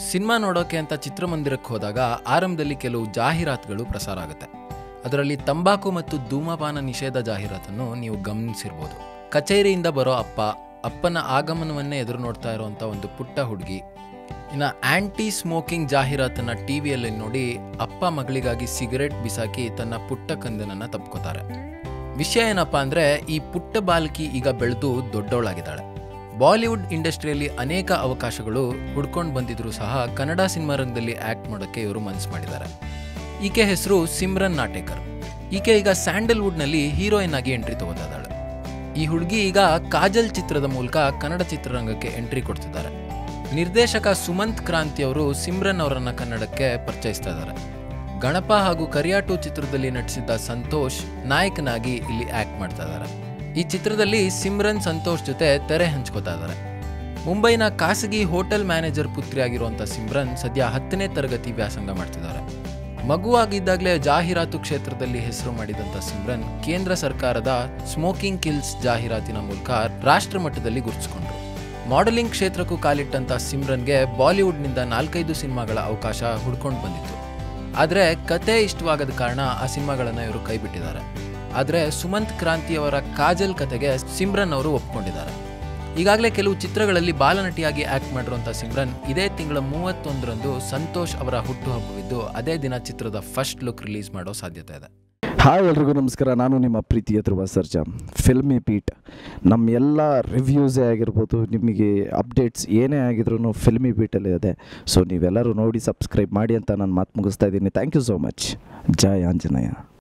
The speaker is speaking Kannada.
ಸಿನಿಮಾ ನೋಡೋಕೆ ಅಂತ ಚಿತ್ರಮಂದಿರಕ್ಕೆ ಹೋದಾಗ ಆರಂಭದಲ್ಲಿ ಕೆಲವು ಜಾಹೀರಾತುಗಳು ಪ್ರಸಾರ ಆಗುತ್ತೆ ಅದರಲ್ಲಿ ತಂಬಾಕು ಮತ್ತು ಧೂಮಪಾನ ನಿಷೇಧ ಜಾಹೀರಾತನ್ನು ನೀವು ಗಮನಿಸಿರ್ಬೋದು ಕಚೇರಿಯಿಂದ ಬರೋ ಅಪ್ಪ ಅಪ್ಪನ ಆಗಮನವನ್ನೇ ಎದುರು ನೋಡ್ತಾ ಇರುವಂಥ ಒಂದು ಪುಟ್ಟ ಹುಡುಗಿ ಇನ್ನು ಆಂಟಿ ಸ್ಮೋಕಿಂಗ್ ಜಾಹೀರಾತನ್ನ ಟಿ ವಿಯಲ್ಲಿ ನೋಡಿ ಅಪ್ಪ ಮಗಳಿಗಾಗಿ ಸಿಗರೆಟ್ ಬಿಸಾಕಿ ತನ್ನ ಪುಟ್ಟ ಕಂದನನ್ನ ತಪ್ಕೋತಾರೆ ವಿಷಯ ಏನಪ್ಪಾ ಅಂದ್ರೆ ಈ ಪುಟ್ಟ ಬಾಲಕಿ ಈಗ ಬೆಳೆದು ದೊಡ್ಡವಳಾಗಿದ್ದಾಳೆ ಬಾಲಿವುಡ್ ಇಂಡಸ್ಟ್ರಿಯಲ್ಲಿ ಅನೇಕ ಅವಕಾಶಗಳು ಹುಡ್ಕೊಂಡು ಬಂದಿದ್ರು ಸಹ ಕನ್ನಡ ಸಿನಿಮಾ ರಂಗದಲ್ಲಿ ಆಕ್ಟ್ ಮಾಡೋಕ್ಕೆ ಇವರು ಮನಸ್ಸು ಮಾಡಿದ್ದಾರೆ ಈಕೆ ಹೆಸರು ಸಿಮ್ರನ್ ನಾಟೇಕರ್ ಈಕೆ ಈಗ ಸ್ಯಾಂಡಲ್ವುಡ್ನಲ್ಲಿ ಹೀರೋಯಿನ್ ಆಗಿ ಎಂಟ್ರಿ ತಗೋತಾ ಇದ್ದಾಳೆ ಈ ಹುಡುಗಿ ಈಗ ಕಾಜಲ್ ಚಿತ್ರದ ಮೂಲಕ ಕನ್ನಡ ಚಿತ್ರರಂಗಕ್ಕೆ ಎಂಟ್ರಿ ಕೊಡ್ತಿದ್ದಾರೆ ನಿರ್ದೇಶಕ ಸುಮಂತ್ ಕ್ರಾಂತಿ ಅವರು ಸಿಮ್ರನ್ ಅವರನ್ನ ಕನ್ನಡಕ್ಕೆ ಪರಿಚಯಿಸ್ತಾ ಇದ್ದಾರೆ ಗಣಪ ಹಾಗೂ ಕರಿಯಾಟು ಚಿತ್ರದಲ್ಲಿ ನಟಿಸಿದ್ದ ಸಂತೋಷ್ ನಾಯಕನಾಗಿ ಇಲ್ಲಿ ಆಕ್ಟ್ ಮಾಡ್ತಾ ಇದ್ದಾರೆ ಈ ಚಿತ್ರದಲ್ಲಿ ಸಿಮ್ರನ್ ಸಂತೋಷ್ ಜೊತೆ ತೆರೆ ಹಂಚ್ಕೋತಾ ಇದ್ದಾರೆ ಮುಂಬೈನ ಖಾಸಗಿ ಹೋಟೆಲ್ ಮ್ಯಾನೇಜರ್ ಪುತ್ರಿಯಾಗಿರುವಂಥ ಸಿಮ್ರನ್ ಸದ್ಯ ಹತ್ತನೇ ತರಗತಿ ವ್ಯಾಸಂಗ ಮಾಡ್ತಿದ್ದಾರೆ ಮಗುವಾಗಿದ್ದಾಗಲೇ ಜಾಹೀರಾತು ಕ್ಷೇತ್ರದಲ್ಲಿ ಹೆಸರು ಮಾಡಿದಂಥ ಸಿಮ್ರನ್ ಕೇಂದ್ರ ಸರ್ಕಾರದ ಸ್ಮೋಕಿಂಗ್ ಕಿಲ್ಸ್ ಜಾಹೀರಾತಿನ ಮೂಲಕ ರಾಷ್ಟ್ರ ಮಟ್ಟದಲ್ಲಿ ಗುರುತಿಸಿಕೊಂಡ್ರು ಮಾಡೆಲಿಂಗ್ ಕ್ಷೇತ್ರಕ್ಕೂ ಕಾಲಿಟ್ಟಂಥ ಸಿಮ್ರನ್ಗೆ ಬಾಲಿವುಡ್ನಿಂದ ನಾಲ್ಕೈದು ಸಿನಿಮಾಗಳ ಅವಕಾಶ ಹುಡ್ಕೊಂಡು ಬಂದಿತ್ತು ಆದರೆ ಕತೆ ಇಷ್ಟವಾಗದ ಕಾರಣ ಆ ಸಿನಿಮಾಗಳನ್ನು ಇವರು ಕೈಬಿಟ್ಟಿದ್ದಾರೆ ಆದರೆ ಸುಮಂತ್ ಕ್ರಾಂತಿಯವರ ಕಾಜಲ್ ಕತೆಗೆ ಸಿಮ್ರನ್ ಅವರು ಒಪ್ಕೊಂಡಿದ್ದಾರೆ ಈಗಾಗಲೇ ಕೆಲವು ಚಿತ್ರಗಳಲ್ಲಿ ಬಾಲನಟಿಯಾಗಿ ಆಕ್ಟ್ ಮಾಡಿರುವಂಥ ಸಿಮ್ರನ್ ಇದೇ ತಿಂಗಳ ಮೂವತ್ತೊಂದರಂದು ಸಂತೋಷ್ ಅವರ ಹುಟ್ಟುಹಬ್ಬವಿದ್ದು ಅದೇ ದಿನ ಚಿತ್ರದ ಫಸ್ಟ್ ಲುಕ್ ರಿಲೀಸ್ ಮಾಡೋ ಸಾಧ್ಯತೆ ಇದೆ ಹಾಯ್ ಎಲ್ರಿಗೂ ನಮಸ್ಕಾರ ನಾನು ನಿಮ್ಮ ಪ್ರೀತಿಯ ಧ್ರುವ ಸರ್ಜಾ ಫಿಲ್ಮಿ ಪೀಟ್ ನಮ್ಮ ಎಲ್ಲ ರಿವ್ಯೂಸೇ ಆಗಿರ್ಬೋದು ನಿಮಗೆ ಅಪ್ಡೇಟ್ಸ್ ಏನೇ ಆಗಿದ್ರು ಫಿಲ್ಮಿ ಪೀಟಲ್ಲಿ ಇದೆ ಸೊ ನೀವೆಲ್ಲರೂ ನೋಡಿ ಸಬ್ಸ್ಕ್ರೈಬ್ ಮಾಡಿ ಅಂತ ನಾನು ಮಾತು ಮುಗಿಸ್ತಾ ಇದ್ದೀನಿ ಥ್ಯಾಂಕ್ ಯು ಸೋ ಮಚ್ ಜೈ ಆಂಜನೇಯ